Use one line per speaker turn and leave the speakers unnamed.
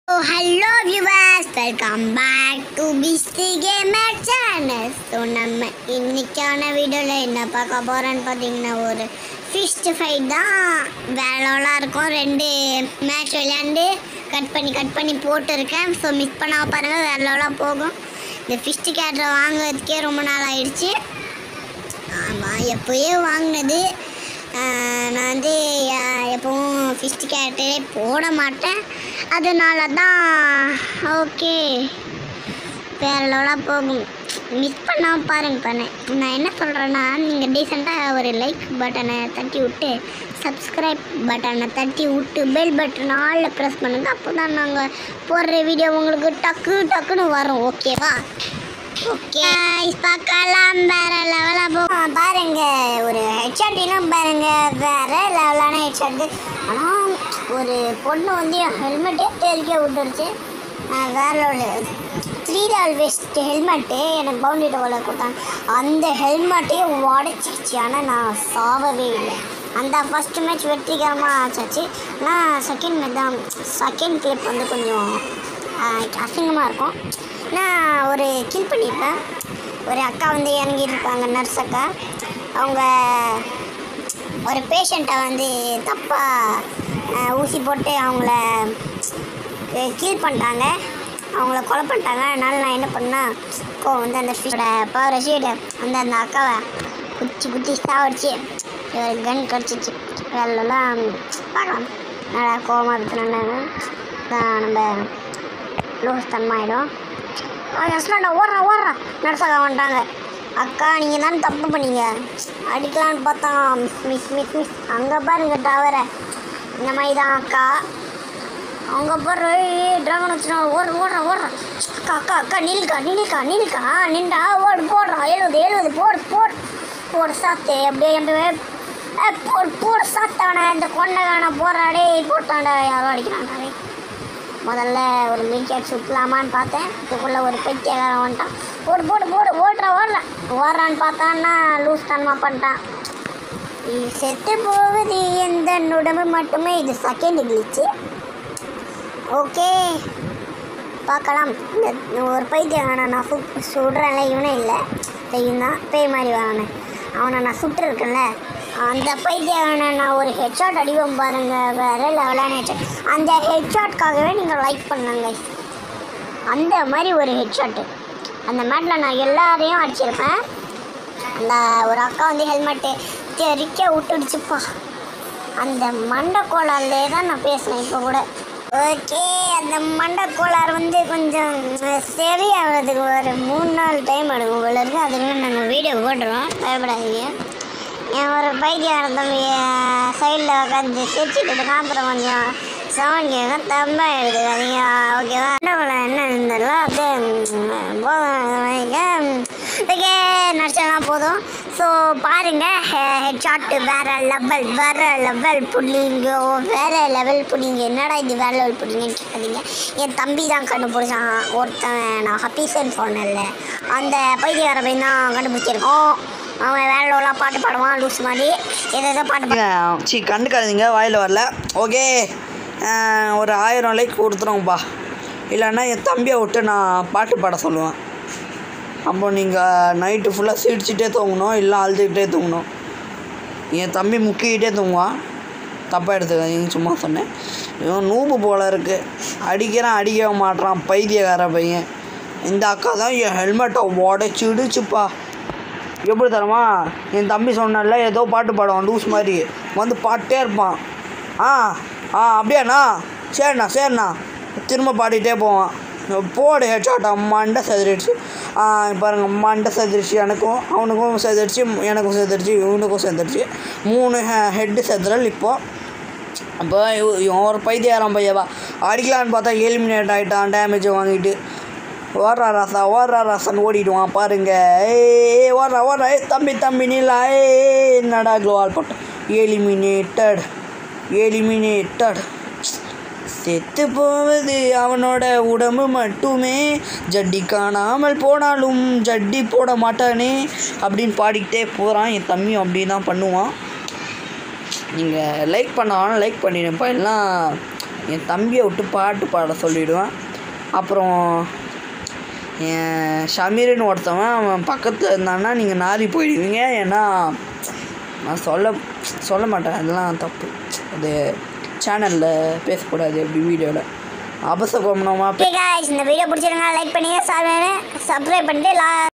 Oh, hello viewers, welcome back to Beastie Gamer Channel. So நம்ம இன்னைக்கான வீடியோவில் என்ன பார்க்க போகிறோன்னு பார்த்தீங்கன்னா ஒரு ஃபிஸ்ட் ஃபைட் தான் வேலைலாம் இருக்கும் ரெண்டு மேட்ச் விளையாண்டு கட் பண்ணி கட் பண்ணி போட்டிருக்கேன் ஸோ மிஸ் பண்ணாம பாருங்கள் வேலைலாம் போகும் இந்த ஃபிஸ்ட் கேட்டரை வாங்குறதுக்கே ரொம்ப நாள் ஆயிடுச்சு ஆமாம் எப்போயோ வாங்கினது ஆஹ் நான் வந்து ஆஹ் எப்பவும் ஃபிஸ்ட் கேரக்டரே போட மாட்டேன் அதனால தான் ஓகே வேற லெவலாக போகும் மிஸ் பண்ணாமல் பாருங்க பண்ணேன் நான் என்ன சொல்கிறேன்னா நீங்கள் டீசெண்டாக ஒரு லைக் பட்டனை தட்டி விட்டு சப்ஸ்கிரைப் பட்டனை தட்டி விட்டு பெல் பட்டன் ஆளில் ப்ரெஸ் பண்ணுங்கள் அப்போ தான் நாங்கள் போடுற வீடியோ உங்களுக்கு டக்கு டக்குன்னு வரும் ஓகேவா ஓகே பார்க்கலாம் வேற லெவலாக போ பாருங்க ஒரு ஹெட்ஷாட்டினும் பாருங்க வேற லெவலான ஹெட்ஷாட்டு ஆனால் ஒரு பொண்ணு வந்து ஹெல்மெட்டே தெரிக்க விட்டுருச்சு ஆஹ் வேற level three level vest helmet எனக்கு பவுண்டரி டோவில் கொடுத்தாங்க அந்த ஹெல்மெட்டே உடச்சிருச்சு ஆனால் நான் சாவவே இல்லை அந்த ஃபஸ்ட் மேட்ச் வெற்றிகரமாக ஆச்சாச்சு ஆனால் செகண்ட் மேட்ச் தான் செகண்ட் கிளிப் வந்து கொஞ்சம் அசிங்கமாக இருக்கும் நான் ஒரு கில் பண்ணியிருப்பேன் ஒரு அக்கா வந்து இறங்கியிருப்பாங்க நர்ஸ் அக்கா அவங்க ஒரு பேஷண்ட்டை வந்து தப்பாக ஊசி போட்டு அவங்கள கீல் பண்ணிட்டாங்க அவங்கள கொலை பண்ணிட்டாங்க அதனால நான் என்ன பண்ணேன் இப்போ வந்து அந்த ஃபிஷோட பவர் ஷீட் அந்த அந்த அக்காவை குச்சி குத்தி சாவடிச்சு ஒரு கன் கிடச்சிச்சு வேலைலாம் பார்க்கலாம் நல்லா கோவமாக இருக்கிறனால தான் நம்ம லூஸ் தன்மாயிடும் அஸ்லாண்டா ஓடுறா ஓடுறா நர்ஸாக வந்துட்டாங்க அக்கா நீங்கள் தான் தப்பு பண்ணீங்க அடிக்கலான்னு பார்த்தா மிஸ் மிஸ் மிஸ் அங்கே பாருங்க டவரை இந்த மாதிரி தான் அக்கா அவங்க பாரு ட்ராகன் வச்சுனா ஓடுற ஓடுற ஓடுற அக்கா அக்கா அக்கா நில்கா நில்கா நில்கா நின்றா ஓடு போடுறான் எழுபது எழுபது போடு போடு போடு சாத்து அப்படியே அப்படியே ஏ, போடு போடு சாத்தானே இந்த கொண்டகான போடுறாடே போட்டாண்டா யாரோ அடிக்கிறான்டா முதல்ல ஒரு மீக்கெட் சுற்றலாமான்னு பார்த்தேன் இதுக்குள்ளே ஒரு பெட்டியக்காரன் வந்துட்டான் போடு போடு போடு ஓடுற ஓடுற ஓடுறான்னு பார்த்தான்னா லூஸ் தனமாக பண்ணிட்டான் இது செத்து போவது எந்த உடம்பு மட்டுமே இது செகண்ட் கிழிச்சு ஓகே பார்க்கலாம் இந்த ஒரு பைத்தியக்காரனை நான் சு சுடுறேன்ல இவனே இல்லை இவன் தான் பேய் மாதிரி வரானே அவனை நான் சுட்டுருக்கேன்ல அந்த பைத்தியக்காரனை நான் ஒரு ஹெட்ஷாட் அடிவோம் பாருங்க வேறு லெவலான ஹெட்ஷாட் அந்த ஹெட்ஷாட்காகவே நீங்கள் லைக் பண்ணுங்க அந்த மாதிரி ஒரு ஹெட்ஷாட்டு அந்த மேட்டில் நான் எல்லாரையும் அடிச்சிருப்பேன் அந்த ஒரு அக்கா வந்து ஹெல்மெட்டு தெறிக்க விட்டுடுச்சுப்பா அந்த மண்டக்கோளாலே தான் நான் பேசினேன் இப்போ கூட ஓகே அந்த மண்டக்கோளாறு வந்து கொஞ்சம் சரியாகிறதுக்கு ஒரு மூணு நாலு டைம் எடுக்கும் போல இருக்கு அதுக்குள்ள நாங்கள் வீடியோ போட்டுருவோம் பயப்படாதீங்க என் ஒரு பைத்தியம் தம்பி சைடில் உட்காந்து சிரிச்சிட்டு இருக்கான் அப்புறம் கொஞ்சம் சவுண்ட் கேட்கும் தம்பா எடுத்துக்காதீங்க ஓகேவா என்ன என்ன இருந்தല്ലോ அப்படியே போதும் ஓகே நடிச்சதெல்லாம் போதும் ஸோ பாருங்கள் ஹெட் ஷாட்டு வேறு லெவல் வேறு லெவல் புள்ளிங்க வேறு லெவல் புள்ளிங்க என்னடா இது வேறு லெவல் புள்ளிங்கன்னு கேட்காதீங்க என் தம்பி தான் கண்டுபிடிச்சான் ஒருத்தன் நான் ஹப்பீசன் சொன்னேன்ல அந்த பைத்தியக்கார பையன் தான் கண்டுபிடிச்சிருக்கோம் அவன் வேற லெவலாக பாட்டு பாடுவான் லூஸ் மாதிரி எதை எதோ பாட்டு பாடு
சி கண்டுக்காதீங்க வாயில் வரல ஓகே ஒரு ஆயிரம் லைக் கொடுத்துருவோம்ப்பா இல்லைன்னா என் தம்பியை விட்டு நான் பாட்டு பாட சொல்லுவேன் அப்போ நீங்கள் நைட்டு ஃபுல்லாக சிரிச்சிட்டே தூங்கணும் இல்லை அழுதுகிட்டே தூங்கணும் என் தம்பி முக்கிக்கிட்டே தூங்குவான் தப்பாக எடுத்துக்காதீங்க சும்மா சொன்னேன் இவன் நூபு போல இருக்குது அடிக்கிறான் அடிக்க மாட்றான் பைத்தியக்கார பையன் இந்த அக்கா தான் என் ஹெல்மெட்டை உடச்சிடுச்சுப்பா எப்படி தரமா என் தம்பி சொன்னால ஏதோ பாட்டு பாடுவான் லூஸ் மாதிரி வந்து பாட்டே இருப்பான் ஆ ஆ அப்படியாண்ணா சரிண்ணா சரிண்ணா திரும்ப பாடிட்டே போவான் போடு ஹெட்ஷாட் மண்டை செதறிடுச்சு ஆ பாருங்க மண்டை செதறிச்சு எனக்கும் அவனுக்கும் செதறிச்சு எனக்கும் செதறிச்சு இவனுக்கும் செதறிச்சு மூணு ஹெட்டு செதறல் இப்போது அப்போ இவ- இவன் ஒரு பைத்தியாரம் பையவா அடிக்கலான்னு பார்த்தா எலிமினேட் ஆகிட்டான் டேமேஜ் வாங்கிட்டு ஓடுறா ராசா ஓடுறா ராசான்னு ஓடிடுவான் பாருங்க ஏ ஓடுறா ஓடுறா ஏ தம்பி தம்பி நீலா ஏ என்னடா க்ளோவால் போட்டோம் எலிமினேட்டட் எலிமினேட்டட் செத்து போவது அவனோட உடம்பு மட்டுமே ஜட்டி காணாமல் போனாலும் ஜட்டி போட மாட்டானே அப்படின்னு பாடிக்கிட்டே போகிறான் என் தம்பியும் அப்படி தான் பண்ணுவான் நீங்கள் லைக் பண்ணாலும் லைக் பண்ணிடுப்பா எல்லாம் என் தம்பியை விட்டு பாட்டு பாட சொல்லிவிடுவேன் அப்புறம் என் ஷமீர்னு ஒருத்தவன் அவன் பக்கத்தில் இருந்தான்னா நீங்கள் நாரி போயிடுவீங்க ஏன்னா நான் சொல்ல சொல்ல மாட்டேன் அதெல்லாம் தப்பு அது சேனலில் பேசக்கூடாது எப்படி வீடியோவில் அபசகுணமாக
ஓகே guys இந்த வீடியோ பிடிச்சிருந்தா லைக் பண்ணுங்க சப்ஸ்கிரைப் பண்ணிட்டு லா